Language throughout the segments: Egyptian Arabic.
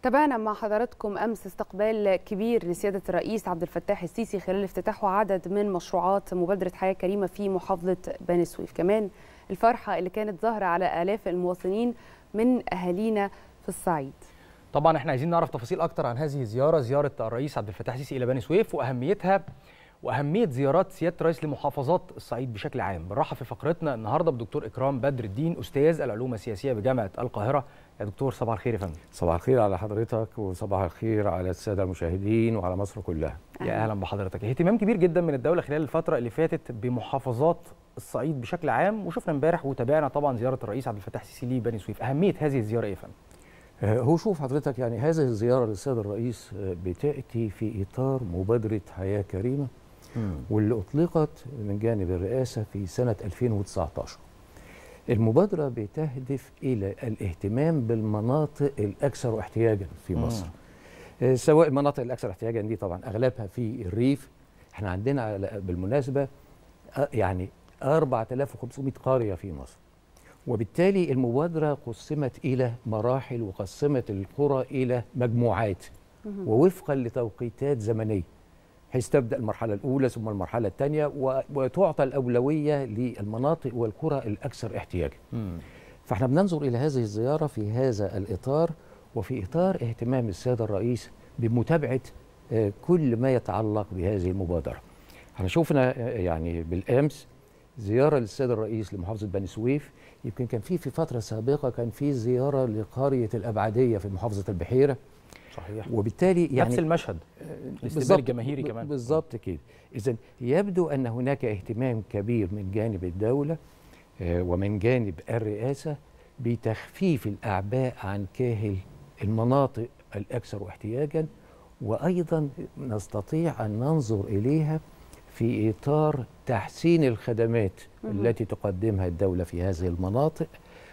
تابعنا مع حضراتكم امس استقبال كبير لسياده الرئيس عبد الفتاح السيسي خلال افتتاحه عدد من مشروعات مبادره حياه كريمه في محافظه بني سويف كمان الفرحه اللي كانت ظاهره على الاف المواطنين من اهالينا في الصعيد طبعا احنا عايزين نعرف تفاصيل اكتر عن هذه الزياره زياره الرئيس عبد الفتاح السيسي الى بني سويف واهميتها واهميه زيارات سياده الرئيس لمحافظات الصعيد بشكل عام بنرحب في فقرتنا النهارده بدكتور اكرام بدر الدين استاذ العلوم السياسيه بجامعه القاهره يا دكتور صباح الخير يا فندم صباح الخير على حضرتك وصباح الخير على الساده المشاهدين وعلى مصر كلها يا اهلا بحضرتك اهتمام كبير جدا من الدوله خلال الفتره اللي فاتت بمحافظات الصعيد بشكل عام وشفنا امبارح وتابعنا طبعا زياره الرئيس عبد الفتاح السيسي لبني سويف اهميه هذه الزياره ايه يا فندم هو شوف حضرتك يعني هذه الزياره للسيد الرئيس بتاتي في اطار مبادره حياه كريمه واللي اطلقت من جانب الرئاسه في سنه 2019 المبادرة بتهدف إلى الاهتمام بالمناطق الأكثر احتياجا في مصر مم. سواء المناطق الأكثر احتياجا دي طبعا أغلبها في الريف احنا عندنا بالمناسبة يعني 4500 قرية في مصر وبالتالي المبادرة قسمت إلى مراحل وقسمت القرى إلى مجموعات مم. ووفقا لتوقيتات زمنيه حيث تبدا المرحله الاولى ثم المرحله الثانيه وتعطى الاولويه للمناطق والقرى الاكثر احتياجا. فاحنا بننظر الى هذه الزياره في هذا الاطار وفي اطار اهتمام السيد الرئيس بمتابعه كل ما يتعلق بهذه المبادره. احنا شفنا يعني بالامس زياره للسيد الرئيس لمحافظه بني سويف يمكن كان في في فتره سابقه كان في زياره لقريه الابعديه في محافظه البحيره صحيح وبالتالي يعني نفس المشهد الاستقبال الجماهيري كمان بالظبط كده اذا يبدو ان هناك اهتمام كبير من جانب الدوله ومن جانب الرئاسه بتخفيف الاعباء عن كاهل المناطق الاكثر احتياجا وايضا نستطيع ان ننظر اليها في اطار تحسين الخدمات التي تقدمها الدوله في هذه المناطق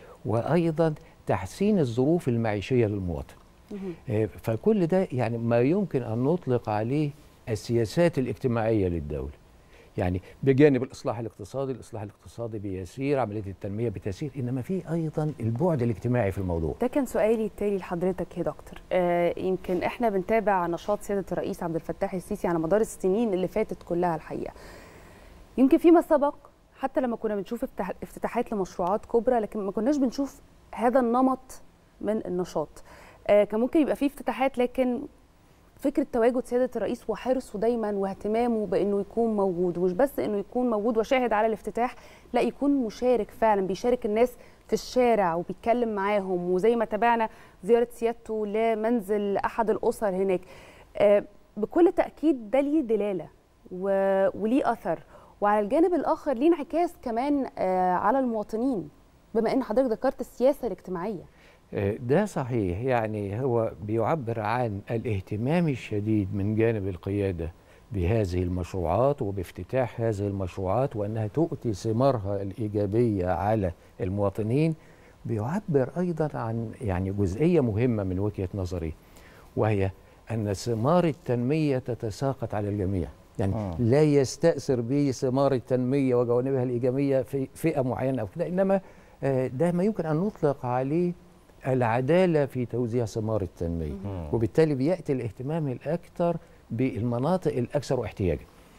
وايضا تحسين الظروف المعيشيه للمواطن فكل ده يعني ما يمكن ان نطلق عليه السياسات الاجتماعيه للدوله يعني بجانب الاصلاح الاقتصادي الاصلاح الاقتصادي بيسير عمليه التنميه بتسير انما في ايضا البعد الاجتماعي في الموضوع ده كان سؤالي التالي لحضرتك يا دكتور آه يمكن احنا بنتابع نشاط سياده الرئيس عبد الفتاح السيسي على مدار السنين اللي فاتت كلها الحقيقه يمكن فيما سبق حتى لما كنا بنشوف افتتاحات لمشروعات كبرى لكن ما كناش بنشوف هذا النمط من النشاط آه كان ممكن يبقى فيه افتتاحات لكن فكره تواجد سياده الرئيس وحرصه دايما واهتمامه بانه يكون موجود ومش بس انه يكون موجود وشاهد على الافتتاح لا يكون مشارك فعلا بيشارك الناس في الشارع وبيتكلم معاهم وزي ما تابعنا زياره سيادته لمنزل احد الاسر هناك آه بكل تاكيد ده ليه دلاله وليه اثر وعلى الجانب الاخر ليه انعكاس كمان آه على المواطنين بما ان حضرتك ذكرت السياسه الاجتماعيه ده صحيح يعني هو بيعبر عن الاهتمام الشديد من جانب القيادة بهذه المشروعات وبافتتاح هذه المشروعات وأنها تؤتي ثمارها الإيجابية على المواطنين بيعبر أيضا عن يعني جزئية مهمة من وجهة نظري وهي أن ثمار التنمية تتساقط على الجميع يعني آه. لا يستأثر به ثمار التنمية وجوانبها الإيجابية في فئة معينة أو كده إنما ده ما يمكن أن نطلق عليه العداله في توزيع ثمار التنميه مم. وبالتالي بياتي الاهتمام الاكثر بالمناطق الاكثر احتياجا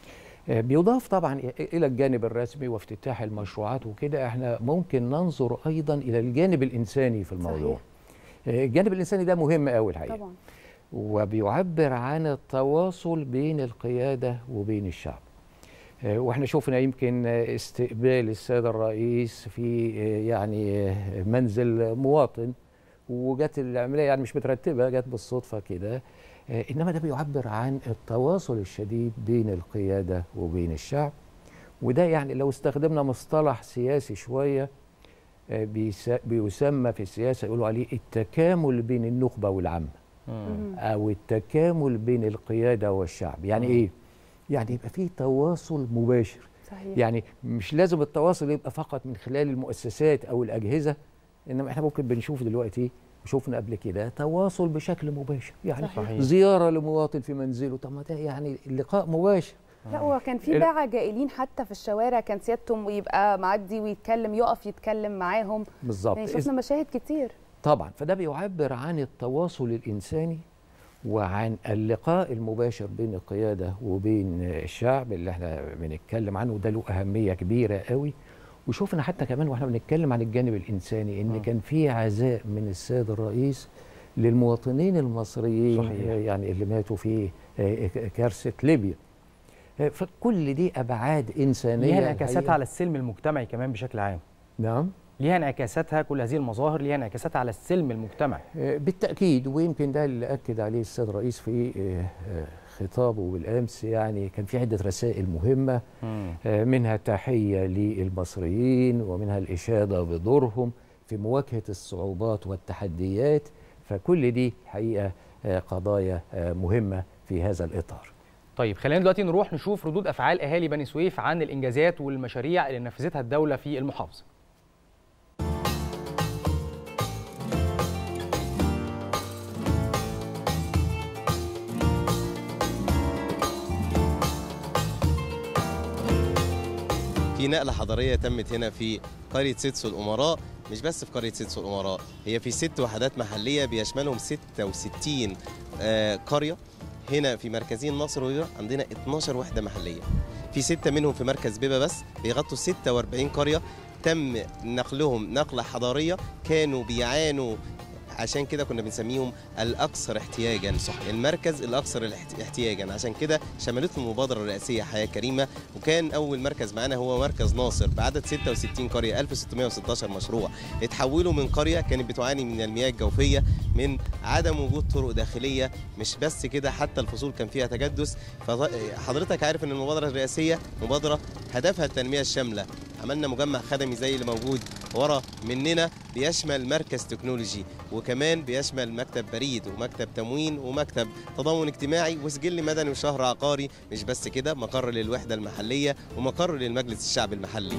بيضاف طبعا الى الجانب الرسمي وافتتاح المشروعات وكده احنا ممكن ننظر ايضا الى الجانب الانساني في الموضوع صحيح. الجانب الانساني ده مهم قوي الحقيقه طبعا وبيعبر عن التواصل بين القياده وبين الشعب واحنا شفنا يمكن استقبال السيد الرئيس في يعني منزل مواطن وجت العمليه يعني مش مترتبه جت بالصدفه كده انما ده بيعبر عن التواصل الشديد بين القياده وبين الشعب وده يعني لو استخدمنا مصطلح سياسي شويه بيسمى في السياسه يقولوا عليه التكامل بين النخبه والعامه او التكامل بين القياده والشعب يعني ايه يعني يبقى فيه تواصل مباشر صحيح. يعني مش لازم التواصل يبقى فقط من خلال المؤسسات او الاجهزه انما احنا ممكن بنشوف دلوقتي وشوفنا قبل كده تواصل بشكل مباشر يعني صحيح. زياره لمواطن في منزله طب ما ده يعني لقاء مباشر لا هو كان في باعة جائلين حتى في الشوارع كان سيادته يبقى معدي ويتكلم يقف يتكلم معاهم بالظبط يعني شفنا مشاهد كتير طبعا فده بيعبر عن التواصل الانساني وعن اللقاء المباشر بين القياده وبين الشعب اللي احنا بنتكلم عنه ده له اهميه كبيره قوي وشوفنا حتى كمان واحنا بنتكلم عن الجانب الانساني ان مم. كان في عزاء من السيد الرئيس للمواطنين المصريين صحيح. يعني اللي ماتوا في آه، كارثه ليبيا آه، فكل دي ابعاد انسانيه ليها انعكاسات الحقيقة. على السلم المجتمعي كمان بشكل عام نعم ليها انعكاساتها كل هذه المظاهر ليها انعكاسات على السلم المجتمعي آه، بالتأكيد ويمكن ده اللي أكد عليه السيد الرئيس في آه، آه، خطابه بالأمس يعني كان في عدة رسائل مهمة آه، منها تحية للمصريين ومنها الإشادة بدورهم في مواجهة الصعوبات والتحديات فكل دي حقيقة آه، قضايا آه، مهمة في هذا الإطار طيب خلينا دلوقتي نروح نشوف ردود افعال اهالي بني سويف عن الانجازات والمشاريع اللي نفذتها الدوله في المحافظه في نقلة حضارية تمت هنا في قرية سيدسو الأمراء مش بس في قرية سيدسو الأمراء هي في ست وحدات محلية بيشملهم 66 آه، قرية هنا في مركزين ناصر وبيبة عندنا 12 وحدة محلية في ستة منهم في مركز بيبة بس بيغطوا 46 قرية تم نقلهم نقلة حضارية كانوا بيعانوا عشان كده كنا بنسميهم الاكثر احتياجا صح المركز الاكثر الاحت- احتياجا عشان كده شملته المبادره الرئاسيه حياه كريمه وكان اول مركز معانا هو مركز ناصر بعدد 66 قريه 1616 مشروع اتحولوا من قريه كانت بتعاني من المياه الجوفيه من عدم وجود طرق داخليه مش بس كده حتى الفصول كان فيها تجدس فحضرتك عارف ان المبادره الرئاسيه مبادره هدفها التنميه الشامله عملنا مجمع خدمي زي اللي موجود ورا مننا بيشمل مركز تكنولوجي وكمان بيشمل مكتب بريد ومكتب تموين ومكتب تضامن اجتماعي وسجل مدني وشهر عقاري مش بس كده مقر للوحدة المحلية ومقر للمجلس الشعب المحلي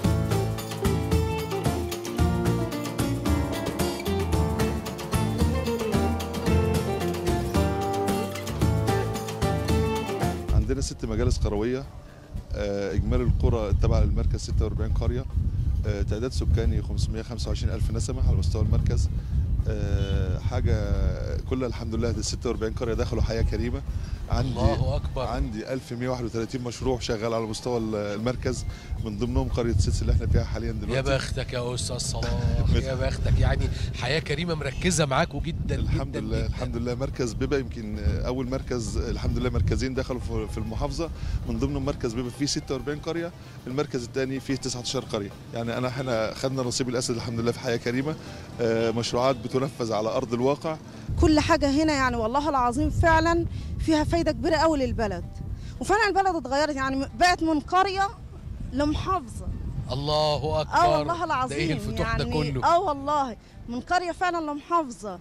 عندنا ست مجالس قرويه آه، اجمالي القرى التابعه للمركز 46 قريه آه، تعداد سكاني 525 الف نسمه على مستوى المركز آه، حاجه كلها الحمد لله دي 46 قريه دخلوا حياه كريمه عندي الله اكبر عندي 1131 مشروع شغال على مستوى المركز من ضمنهم قريه سيتس اللي احنا فيها حاليا يا دلوقتي بختك يا استاذ صلاح يا بختك يعني حياه كريمه مركزه معاكوا جدا الحمد جدا لله جداً. الحمد لله مركز بيبا يمكن اول مركز الحمد لله مركزين دخلوا في- في المحافظه من ضمنهم مركز بيبا فيه 46 قريه المركز الثاني فيه 19 قريه يعني انا احنا خدنا نصيب الاسد الحمد لله في حياه كريمه آه، مشروعات بتنفذ على ارض الواقع كل حاجة هنا يعني والله العظيم فعلا فيها فايدة كبيرة قوي للبلد وفعلا البلد اتغيرت يعني بقت من قرية لمحافظة الله اكبر اه والله العظيم ده ايه الفتوح يعني ده كله اه والله من قرية فعلا لمحافظة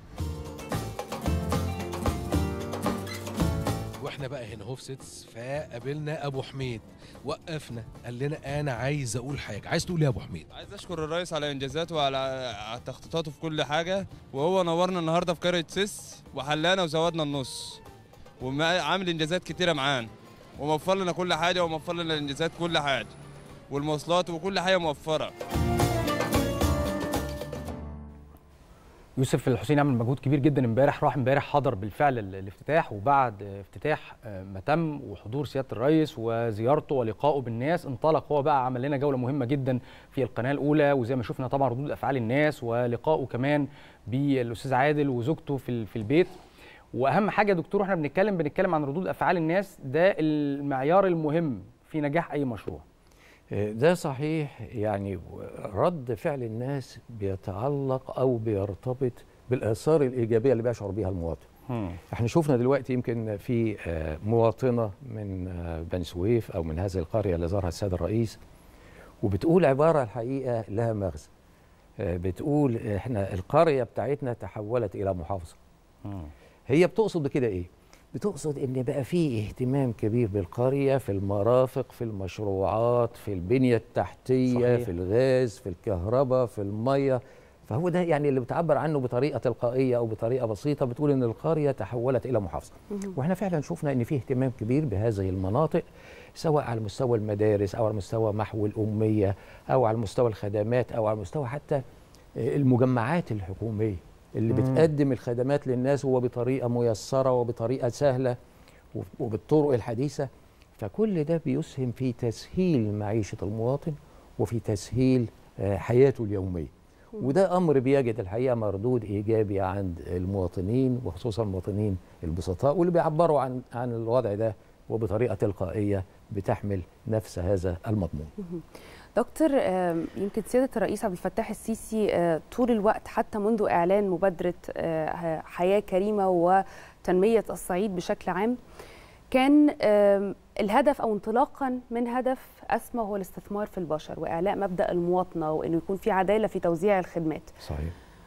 واحنا بقى هنا هو في سيتس فقابلنا ابو حميد وقفنا قال لنا انا عايز اقول حاجه عايز تقول ايه يا ابو حميد عايز اشكر الرئيس على انجازاته وعلى على تخطيطاته في كل حاجه وهو نورنا النهارده في قريه سيس وحلانا وزودنا النص وعامل انجازات كتيره معانا وموفر لنا كل حاجه وموفر لنا الانجازات كل حاجه والمواصلات وكل حاجه موفره يوسف الحسين عمل مجهود كبير جدا امبارح راح امبارح حضر بالفعل ال- الافتتاح وبعد افتتاح آه، ما تم وحضور سياده الرئيس وزيارته ولقائه بالناس انطلق هو بقى عمل لنا جوله مهمه جدا في القناه الاولى وزي ما شفنا طبعا ردود افعال الناس ولقائه كمان بالاستاذ عادل وزوجته في ال- في البيت واهم حاجه يا دكتور واحنا بنتكلم بنتكلم عن ردود افعال الناس ده المعيار المهم في نجاح اي مشروع ده صحيح يعني رد فعل الناس بيتعلق او بيرتبط بالاثار الايجابيه اللي بيشعر بيها المواطن احنا شفنا دلوقتي يمكن في آه، مواطنه من آه، بني سويف او من هذه القريه اللي زارها السيد الرئيس وبتقول عباره الحقيقه لها مغزى آه، بتقول احنا القريه بتاعتنا تحولت الى محافظه هي بتقصد بكده ايه بتقصد ان بقى في اهتمام كبير بالقريه في المرافق في المشروعات في البنيه التحتيه صحيح. صحيح. في الغاز في الكهرباء في الميه فهو ده يعني اللي بتعبر عنه بطريقه تلقائيه او بطريقه بسيطه بتقول ان القريه تحولت الى محافظه واحنا فعلا شفنا ان في اهتمام كبير بهذه المناطق سواء على مستوى المدارس او على مستوى محو الاميه او على مستوى الخدمات او على مستوى حتى المجمعات الحكوميه اللي مم. بتقدم الخدمات للناس وبطريقه ميسره وبطريقه سهله وب- وبالطرق الحديثه فكل ده بيسهم في تسهيل معيشه المواطن وفي تسهيل آه، حياته اليوميه وده امر بيجد الحقيقه مردود ايجابي عند المواطنين وخصوصا المواطنين البسطاء واللي بيعبروا عن عن الوضع ده وبطريقه تلقائيه بتحمل نفس هذا المضمون. دكتور آم، يمكن سيادة الرئيس عبد الفتاح السيسي آه، طول الوقت حتى منذ إعلان مبادرة آه، حياة كريمة وتنمية الصعيد بشكل عام كان آم، الهدف أو انطلاقا من هدف أسمى هو الاستثمار في البشر وإعلاء مبدأ المواطنة وإنه يكون في عدالة في توزيع الخدمات صحيح.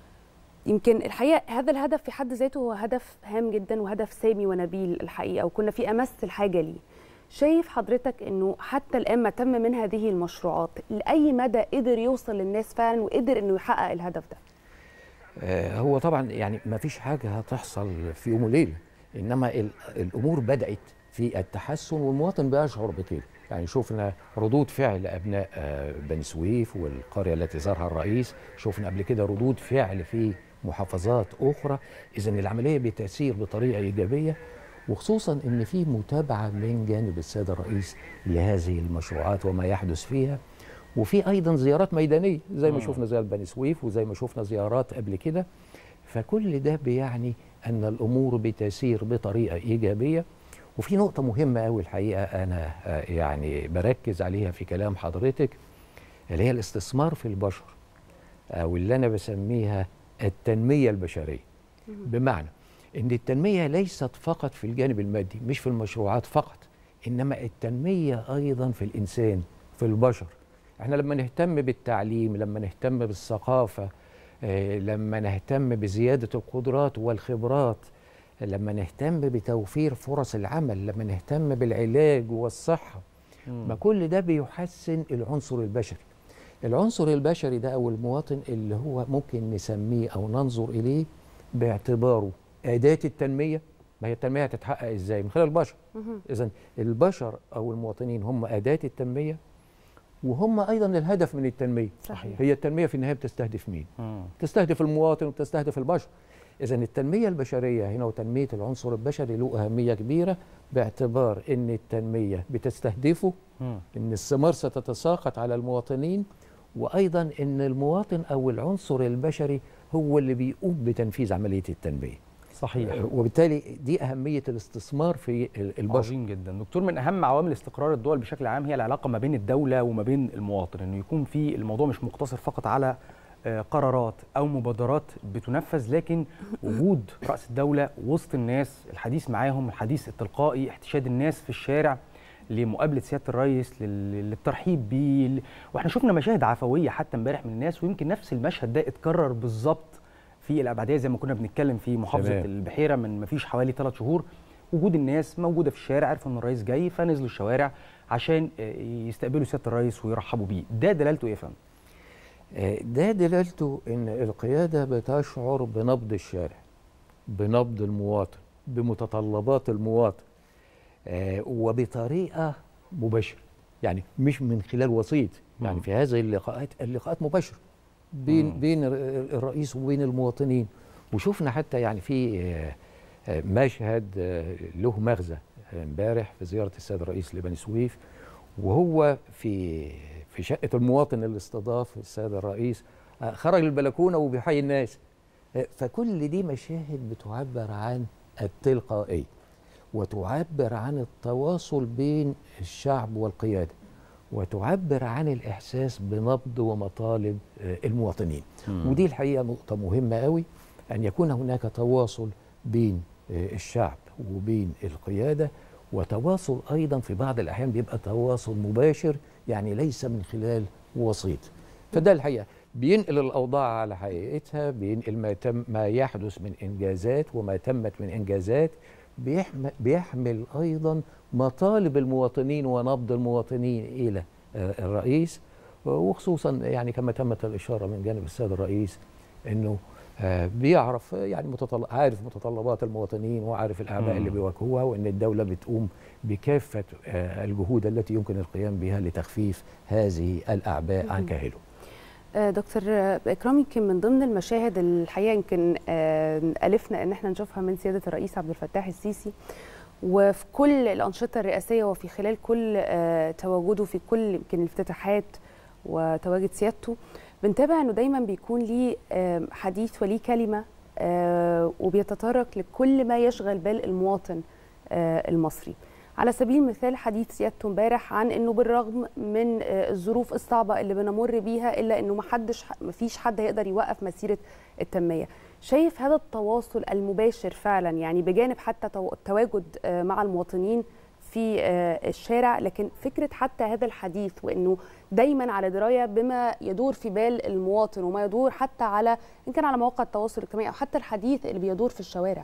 يمكن الحقيقه هذا الهدف في حد ذاته هو هدف هام جدا وهدف سامي ونبيل الحقيقه وكنا في امس الحاجه ليه شايف حضرتك انه حتى الان ما تم من هذه المشروعات لاي مدى قدر يوصل للناس فعلا وقدر انه يحقق الهدف ده آه، هو طبعا يعني ما فيش حاجه هتحصل في يوم وليله انما ال- الامور بدات في التحسن والمواطن بيشعر بكده يعني شفنا ردود فعل ابناء آه، بني سويف والقريه التي زارها الرئيس شفنا قبل كده ردود فعل في محافظات اخرى اذا العمليه بتسير بطريقه ايجابيه وخصوصا ان في متابعه من جانب السيد الرئيس لهذه المشروعات وما يحدث فيها وفي ايضا زيارات ميدانيه زي ما مم. شفنا زياره بني سويف وزي ما شفنا زيارات قبل كده فكل ده بيعني ان الامور بتسير بطريقه ايجابيه وفي نقطه مهمه قوي الحقيقه انا آه، يعني بركز عليها في كلام حضرتك اللي هي الاستثمار في البشر او اللي انا بسميها التنميه البشريه بمعنى ان التنميه ليست فقط في الجانب المادي مش في المشروعات فقط انما التنميه ايضا في الانسان في البشر احنا لما نهتم بالتعليم لما نهتم بالثقافه آه، لما نهتم بزياده القدرات والخبرات لما نهتم بتوفير فرص العمل لما نهتم بالعلاج والصحه ما كل ده بيحسن العنصر البشري العنصر البشري ده او المواطن اللي هو ممكن نسميه او ننظر اليه باعتباره اداه التنميه ما هي التنميه هتتحقق ازاي من خلال البشر اذا البشر او المواطنين هم اداه التنميه وهم ايضا الهدف من التنميه صحيح. هي التنميه في النهايه بتستهدف مين مم. تستهدف المواطن وتستهدف البشر اذا التنميه البشريه هنا وتنميه العنصر البشري له اهميه كبيره باعتبار ان التنميه بتستهدفه مم. ان الثمار ستتساقط على المواطنين وايضا ان المواطن او العنصر البشري هو اللي بيقوم بتنفيذ عمليه التنميه صحيح وبالتالي دي اهميه الاستثمار في ال- البشر عظيم جدا دكتور من اهم عوامل استقرار الدول بشكل عام هي العلاقه ما بين الدوله وما بين المواطن انه يكون في الموضوع مش مقتصر فقط على آه، قرارات او مبادرات بتنفذ لكن وجود راس الدوله وسط الناس الحديث معاهم الحديث التلقائي احتشاد الناس في الشارع لمقابله سياده الرئيس لل- للترحيب بيه ل- واحنا شفنا مشاهد عفويه حتى امبارح من الناس ويمكن نفس المشهد ده اتكرر بالظبط في الابعديه زي ما كنا بنتكلم في محافظه تمام. البحيره من ما فيش حوالي ثلاث شهور وجود الناس موجوده في الشارع عرفوا ان الرئيس جاي فنزلوا الشوارع عشان آه، يستقبلوا سياده الرئيس ويرحبوا بيه ده دلالته ايه يا فندم آه، ده دلالته ان القياده بتشعر بنبض الشارع بنبض المواطن بمتطلبات المواطن آه، وبطريقه مباشره يعني مش من خلال وسيط يعني مم. في هذه اللقاءات اللقاءات مباشره بين مم. بين الر- الرئيس وبين المواطنين وشفنا حتى يعني في آه، آه، مشهد آه، له مغزى آه، امبارح في زياره السيد الرئيس لبني سويف وهو في في شقه المواطن اللي استضاف السيد الرئيس آه، خرج البلكونه وبيحيي الناس آه، فكل دي مشاهد بتعبر عن التلقائيه وتعبر عن التواصل بين الشعب والقياده وتعبر عن الاحساس بنبض ومطالب آه، المواطنين ودي الحقيقه نقطه مهمه قوي ان يكون هناك تواصل بين آه، الشعب وبين القياده وتواصل ايضا في بعض الاحيان بيبقى تواصل مباشر يعني ليس من خلال وسيط فده الحقيقه بينقل الاوضاع على حقيقتها بينقل ما تم ما يحدث من انجازات وما تمت من انجازات بيحمل, بيحمل ايضا مطالب المواطنين ونبض المواطنين الى آه، الرئيس وخصوصا يعني كما تمت الاشاره من جانب السيد الرئيس انه آه، بيعرف آه، يعني متطلب عارف متطلبات المواطنين وعارف الاعباء مم. اللي بيواجهوها وان الدوله بتقوم بكافه آه، الجهود التي يمكن القيام بها لتخفيف هذه الاعباء عن كاهلهم آه، دكتور آه، اكرام يمكن من ضمن المشاهد الحقيقه يمكن آه، الفنا ان احنا نشوفها من سياده الرئيس عبد الفتاح السيسي وفي كل الانشطه الرئاسيه وفي خلال كل آه، تواجده في كل يمكن الافتتاحات وتواجد سيادته بنتابع انه دايما بيكون ليه آه، حديث وليه كلمه آه، وبيتطرق لكل ما يشغل بال المواطن آه، المصري على سبيل المثال حديث سيادته امبارح عن انه بالرغم من آه، الظروف الصعبه اللي بنمر بيها الا انه ما حدش ما فيش حد هيقدر يوقف مسيره التنميه شايف هذا التواصل المباشر فعلا يعني بجانب حتى تو- التواجد آه، مع المواطنين في آه، الشارع لكن فكره حتى هذا الحديث وانه دايما على درايه بما يدور في بال المواطن وما يدور حتى على ان كان على مواقع التواصل الاجتماعي او حتى الحديث اللي بيدور في الشوارع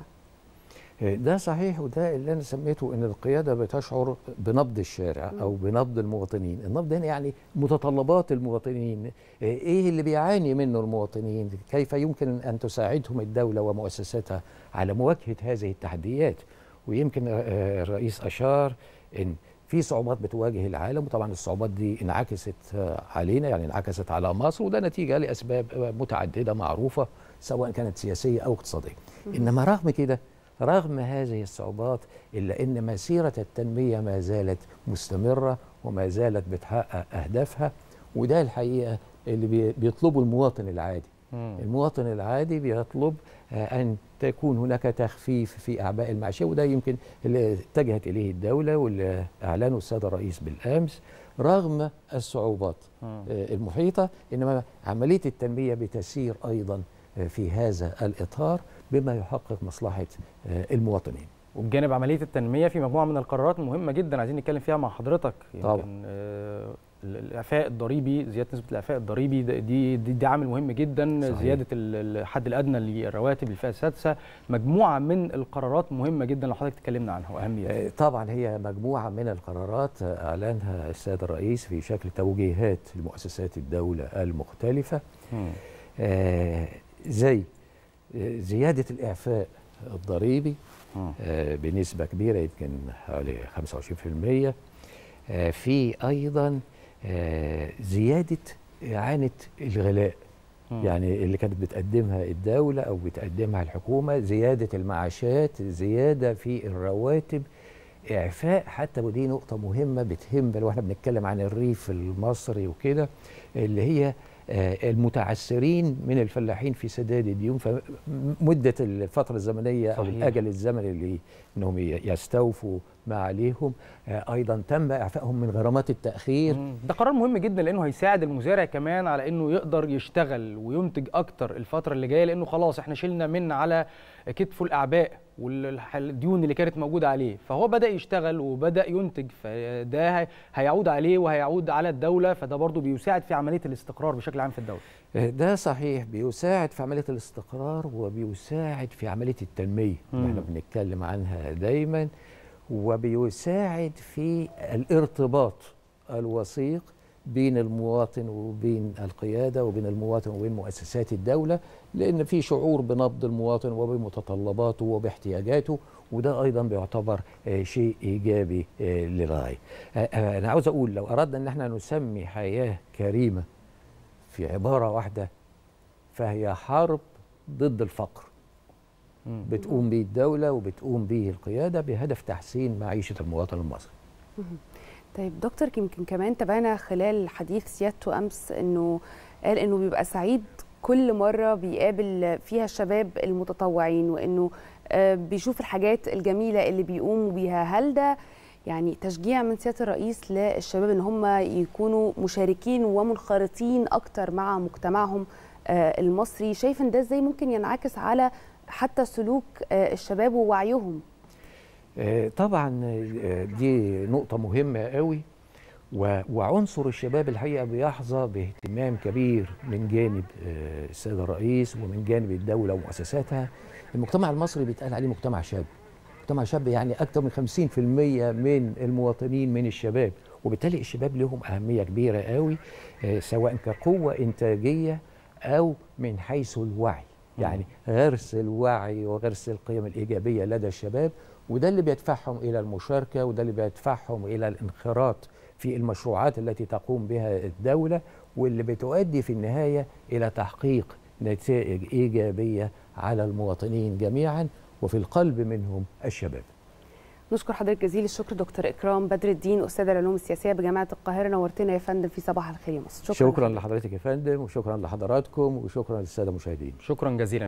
ده صحيح وده اللي انا سميته ان القياده بتشعر بنبض الشارع او بنبض المواطنين النبض هنا يعني متطلبات المواطنين ايه اللي بيعاني منه المواطنين كيف يمكن ان تساعدهم الدوله ومؤسساتها على مواجهه هذه التحديات ويمكن آه، الرئيس اشار ان في صعوبات بتواجه العالم وطبعا الصعوبات دي انعكست آه، علينا يعني انعكست على مصر وده نتيجه لاسباب آه، متعدده معروفه سواء كانت سياسيه او اقتصاديه انما رغم كده رغم هذه الصعوبات الا ان مسيره التنميه ما زالت مستمره وما زالت بتحقق اهدافها وده الحقيقه اللي بي- بيطلبه المواطن العادي المواطن العادي بيطلب آه، ان تكون هناك تخفيف في اعباء المعيشه وده يمكن اللي اتجهت اليه الدوله واللي اعلنه السيد الرئيس بالامس رغم الصعوبات آه، المحيطه انما عمليه التنميه بتسير ايضا آه، في هذا الاطار بما يحقق مصلحه آه، المواطنين وبجانب عمليه التنميه في مجموعه من القرارات مهمه جدا عايزين نتكلم فيها مع حضرتك طبعاً. يمكن آه، ال- الاعفاء الضريبي زياده نسبه الاعفاء الضريبي ده- دي دي, دي عامل مهم جدا صحيح. زياده ال- الحد الادنى للرواتب للفئه السادسه مجموعه من القرارات مهمه جدا لو حضرتك تكلمنا عنها واهميتها آه، طبعا هي مجموعة من القرارات آه، أعلنها السيد الرئيس في شكل توجيهات لمؤسسات الدولة المختلفة آه، زي آه، زيادة الإعفاء الضريبي آه، بنسبة كبيرة يمكن حوالي 25% آه، في أيضا آه، زيادة إعانة الغلاء يعني اللي كانت بتقدمها الدولة أو بتقدمها الحكومة زيادة المعاشات زيادة في الرواتب إعفاء حتى ودي نقطة مهمة بتهم لو احنا بنتكلم عن الريف المصري وكده اللي هي آه، المتعثرين من الفلاحين في سداد الديون فمدة الفترة الزمنية أو صحيح. الأجل الزمني اللي إنهم ي- يستوفوا ما عليهم آه، أيضا تم إعفائهم من غرامات التأخير مم. ده قرار مهم جدا لانه هيساعد المزارع كمان على انه يقدر يشتغل وينتج اكتر الفتره اللي جايه لانه خلاص احنا شلنا من على كتفه الاعباء والديون اللي كانت موجوده عليه فهو بدا يشتغل وبدا ينتج فده هي- هيعود عليه وهيعود على الدوله فده برضو بيساعد في عمليه الاستقرار بشكل عام في الدوله ده صحيح بيساعد في عملية الاستقرار وبيساعد في عملية التنمية اللي احنا مم. بنتكلم عنها دايما وبيساعد في الارتباط الوثيق بين المواطن وبين القيادة وبين المواطن وبين مؤسسات الدولة لأن في شعور بنبض المواطن وبمتطلباته وباحتياجاته وده أيضا بيعتبر آه، شيء إيجابي آه، للغاية آه، آه، أنا عاوز أقول لو أردنا أن احنا نسمي حياة كريمة في عبارة واحدة فهي حرب ضد الفقر مم. بتقوم به الدولة وبتقوم به القيادة بهدف تحسين معيشة المواطن المصري طيب دكتور يمكن كمان تابعنا خلال حديث سيادته امس انه قال انه بيبقى سعيد كل مره بيقابل فيها الشباب المتطوعين وانه آه، بيشوف الحاجات الجميله اللي بيقوموا بيها هل ده يعني تشجيع من سياده الرئيس للشباب ان هم يكونوا مشاركين ومنخرطين اكتر مع مجتمعهم آه، المصري شايف ان ده ازاي ممكن ينعكس على حتى سلوك آه، الشباب ووعيهم آه، طبعا آه، دي نقطة مهمة قوي و- وعنصر الشباب الحقيقة بيحظى باهتمام كبير من جانب آه، السيد الرئيس ومن جانب الدولة ومؤسساتها المجتمع المصري بيتقال عليه مجتمع شاب مجتمع شاب يعني أكثر من 50% من المواطنين من الشباب وبالتالي الشباب لهم أهمية كبيرة قوي آه، سواء كقوة إنتاجية أو من حيث الوعي يعني غرس الوعي وغرس القيم الإيجابية لدى الشباب وده اللي بيدفعهم إلى المشاركة وده اللي بيدفعهم إلى الانخراط في المشروعات التي تقوم بها الدولة واللي بتؤدي في النهايه الى تحقيق نتائج ايجابيه على المواطنين جميعا وفي القلب منهم الشباب نشكر حضرتك جزيل الشكر دكتور اكرام بدر الدين استاذ العلوم السياسيه بجامعه القاهره نورتنا يا فندم في صباح الخير يا مصر شكرا, شكرا لحضرتك يا فندم وشكرا لحضراتكم وشكرا للساده المشاهدين شكرا جزيلا